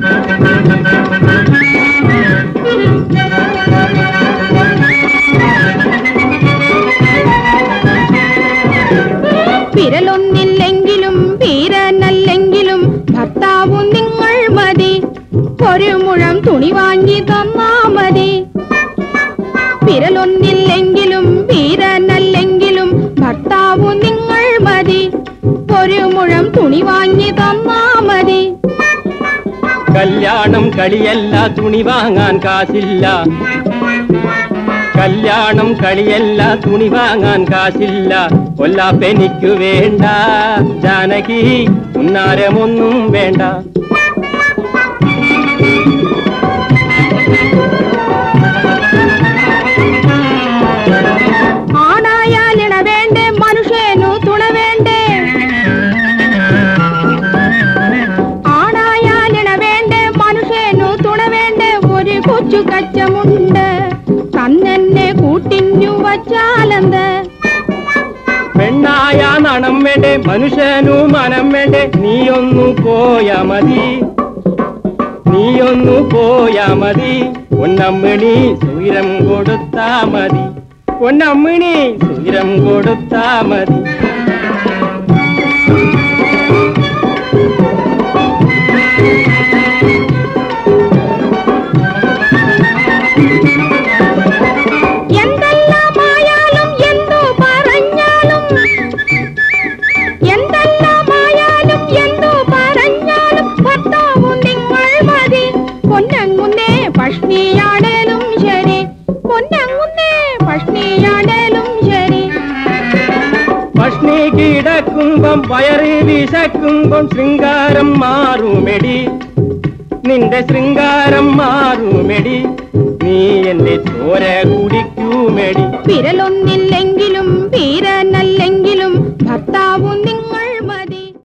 വിരലൊന്നില്ലെങ്കിലും വീരനല്ലെങ്കിലും ഭർത്താവു നിങ്ങൾ മതി ഒരു മുഴം തുണി വാങ്ങി തന്നാ മതി വിരലൊന്നില്ലെങ്കിലും വീരനല്ലെങ്കിലും ഭർത്താവു നിങ്ങൾ മതി ഒരു മുഴം തുണി വാങ്ങി തന്നാ മതി കല്യാണം കളിയല്ല തുണി വാങ്ങാൻ കാശില്ല കല്യാണം കളിയല്ല തുണി വാങ്ങാൻ കാശില്ല കൊല്ലാപ്പെനിക്കു വേണ്ട ജാനകി ഉന്നാരമൊന്നും വേണ്ട ആണായാലിണ വേണ്ടേ മനുഷ്യനു തുണ വേണ്ടേ ആണായാലിണ വേണ്ടേ മനുഷ്യനു തുണ വേണ്ടേ ഒരു കൊച്ചു കച്ചമുണ്ട് കണ്ണെന്നെ കൂട്ടിഞ്ഞു വച്ചാലെന്ത് പെണ്ണായ നണം വേണ്ടേ മനുഷ്യനു മനം വേണ്ടേ നീയൊന്നു പോയാ മതി നീയൊന്നു പോയാ മതി പൊന്നമ്മിണി സുയിരം കൊടുത്താ മതി പൊന്നമ്മിണി സുയിരം കൊടുത്താ മതി എന്തെല്ലാമായാലും എന്തു പറഞ്ഞാലും എന്തെല്ലാമായാലും എന്തു പറഞ്ഞാലും ഭർത്താവു നിങ്ങൾ മതി പൊന്നങ്ങുന്നേ പഷ്ണിയാണേലും ശരി പൊന്നങ്ങുന്നേ പഷ്ണിയാണേലും ശരി പഷ്ണി കിടക്കുമ്പം വയറ് വിശക്കുമ്പം ശൃംഗാരം മാറുമെടി നിന്റെ ശൃംഗാരം മാറുമെടി നീ എന്റെ ചോര കുടിക്കൂമെടി വിരലൊന്നിൽ